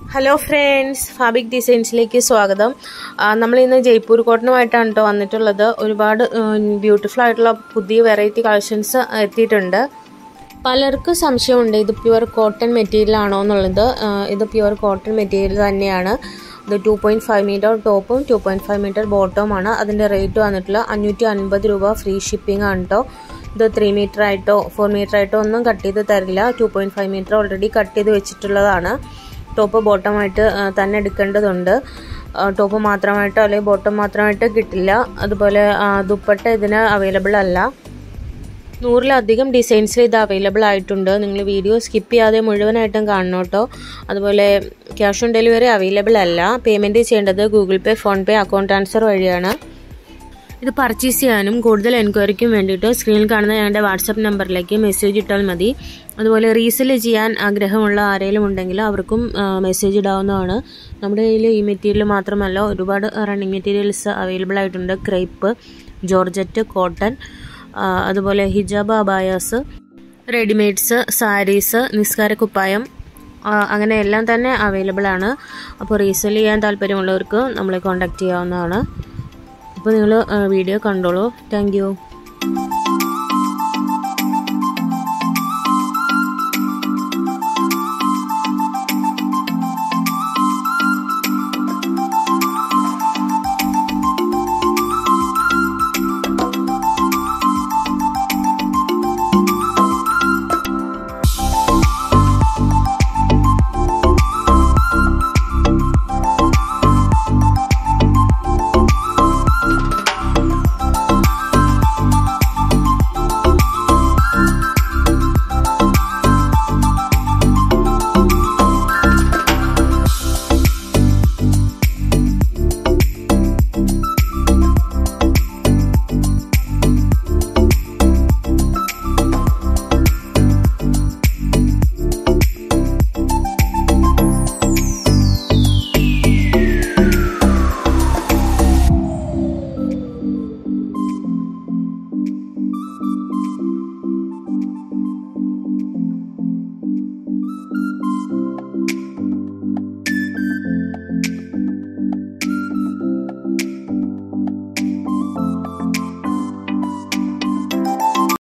hello friends ഫാബിക് ഡിസൈൻസിലേക്ക് സ്വാഗതം നമ്മൾ ഇന്ന് ജയ്പൂർ കോട്ടണുമായിട്ടാണ് കേട്ടോ വന്നിട്ടുള്ളത് ഒരുപാട് ബ്യൂട്ടിഫുൾ ആയിട്ടുള്ള പുതിയ വെറൈറ്റി കളക്ഷൻസ് എത്തിയിട്ടുണ്ട് പലർക്കും സംശയമുണ്ട് ഇത് പ്യുവർ കോട്ടൺ മെറ്റീരിയൽ ആണോ എന്നുള്ളത് ഇത് പ്യുവർ കോട്ടൺ മെറ്റീരിയൽ തന്നെയാണ് ഇത് ടു പോയിൻറ്റ് ഫൈവ് മീറ്റർ ടോപ്പും ടു പോയിൻറ്റ് ഫൈവ് മീറ്റർ ബോട്ടവുമാണ് അതിൻ്റെ റേറ്റ് വന്നിട്ടുള്ള അഞ്ഞൂറ്റി അൻപത് രൂപ ഫ്രീ ഷിപ്പിംഗ് ആണ് കേട്ടോ ഇത് ത്രീ മീറ്റർ ആയിട്ടോ ഫോർ മീറ്റർ ആയിട്ടോ ഒന്നും കട്ട് ചെയ്ത് തരില്ല two point five metre already cut ചെയ്ത് വെച്ചിട്ടുള്ളതാണ് ടോപ്പ് ബോട്ടമായിട്ട് തന്നെ എടുക്കേണ്ടതുണ്ട് ടോപ്പ് മാത്രമായിട്ടോ അല്ലെങ്കിൽ ബോട്ടം മാത്രമായിട്ട് കിട്ടില്ല അതുപോലെ ദുപ്പട്ട ഇതിന് അവൈലബിൾ അല്ല നൂറിലധികം ഡിസൈൻസിൽ ഇത് അവൈലബിൾ ആയിട്ടുണ്ട് നിങ്ങൾ വീഡിയോ സ്കിപ്പ് ചെയ്യാതെ മുഴുവനായിട്ടും കാണണം കേട്ടോ അതുപോലെ ക്യാഷ് ഓൺ ഡെലിവറി അവൈലബിൾ അല്ല പേയ്മെൻറ്റ് ചെയ്യേണ്ടത് Google Pay PhonePe account transfer വഴിയാണ് ഇത് പർച്ചേസ് ചെയ്യാനും കൂടുതൽ എൻക്വയറിക്കും വേണ്ടിയിട്ട് സ്ക്രീനിൽ കാണുന്ന ഞങ്ങളുടെ വാട്സപ്പ് നമ്പറിലേക്ക് മെസ്സേജ് ഇട്ടാൽ മതി അതുപോലെ റീസെല് ചെയ്യാൻ ആഗ്രഹമുള്ള ആരെങ്കിലും ഉണ്ടെങ്കിൽ അവർക്കും മെസ്സേജ് ഇടാവുന്നതാണ് നമ്മുടെ കയ്യിൽ ഈ മെറ്റീരിയൽ മാത്രമല്ല ഒരുപാട് റണ്ണിങ് മെറ്റീരിയൽസ് അവൈലബിൾ ആയിട്ടുണ്ട് ക്രൈപ്പ് ജോർജറ്റ് കോട്ടൺ അതുപോലെ ഹിജാബ് അബായാസ് റെഡിമെയ്ഡ്സ് സാരീസ് നിസ്കാര കുപ്പായം അങ്ങനെ എല്ലാം തന്നെ അവൈലബിൾ ആണ് അപ്പോൾ റീസെൽ ചെയ്യാൻ താല്പര്യമുള്ളവർക്ക് നമ്മളെ കോൺടാക്റ്റ് ചെയ്യാവുന്നതാണ് അപ്പോൾ നിങ്ങൾ വീഡിയോ കണ്ടോളൂ താങ്ക്